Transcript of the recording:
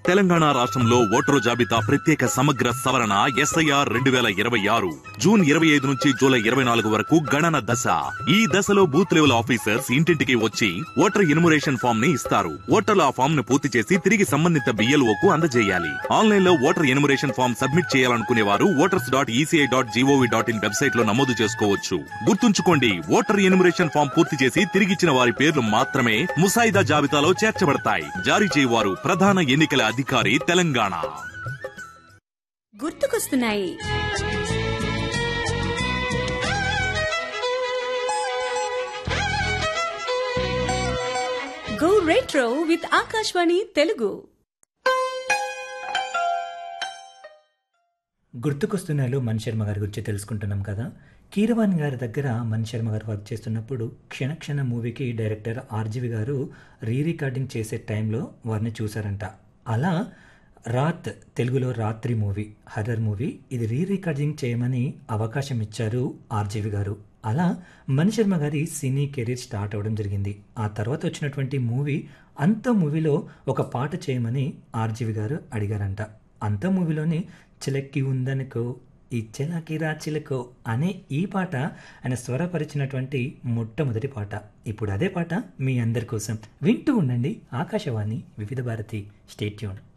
తెలంగాణ రాష్ట్రంలో ఓటరు జాబితా ప్రత్యేక సమగ్ర సవరణ ఎస్ఐఆర్ రెండు వేల ఇరవై ఆరు జూన్ ఇరవై ఐదు నుంచి జూలై ఇరవై నాలుగు వరకు గణన దశ ఈ దశలో బూత్ లెవెల్ ఆఫీసర్స్ ఇంటింటికి వచ్చి ఓటర్ ఇన్మురేషన్ ఫామ్ ని ఇస్తారు ఓటర్లు ఆ ఫామ్ ను పూర్తి చేసి తిరిగి సంబంధిత బిఎల్ఓ కు అందజేయాలి ఆన్లైన్ లో ఓటర్ ఇన్మురేషన్ ఫామ్ సబ్మిట్ చేయాలనుకునే వారు voters dot ECI dot gov dot in website లో నమోదు చేసుకోవచ్చు గుర్తుంచుకోండి ఓటర్ ఎన్యుమరేషన్ ఫామ్ పూర్తి చేసి తిరిగిచ్చిన వారి పేర్లు మాత్రమే ముసాయిదా జాబితాలో చేర్చబడతాయి జారీ చేయవారు ప్రధాన ఎన్నికల అధికారి తెలంగాణ గుర్తుకొస్తున్నాయి go retro with Akashvani Telugu గుర్తుకొస్తున్నాలో మణి శర్మ గారి గురించి తెలుసుకుంటున్నాం కదా కీరవాణి గారి దగ్గర మణి శర్మ గారు వర్క్ చేస్తున్నప్పుడు క్షణ క్షణ మూవీకి డైరెక్టర్ ఆర్జీవి గారు రీ రికార్డింగ్ చేసే టైంలో వారిని చూశారంట అలా రాత్ తెలుగులో రాత్రి మూవీ హర్రర్ మూవీ ఇది రీ రికార్డింగ్ చేయమని అవకాశం ఇచ్చారు ఆర్జీవి గారు అలా మణి శర్మ గారి సినీ కెరీర్ స్టార్ట్ అవ్వడం జరిగింది ఆ తర్వాత వచ్చినటువంటి మూవీ అంత మూవీలో ఒక పాట చేయమని ఆర్జీవి గారు అడిగారంట అంత మూవీలోని చిలక్కి ఉందనుకో ఈ చిలకి రా చిలకో అనే ఈ పాట ఆయన స్వరపరిచినటువంటి మొట్టమొదటి పాట ఇప్పుడు అదే పాట మీ అందరి కోసం వింటూ ఉండండి ఆకాశవాణి వివిధ భారతి స్టేట్యూన్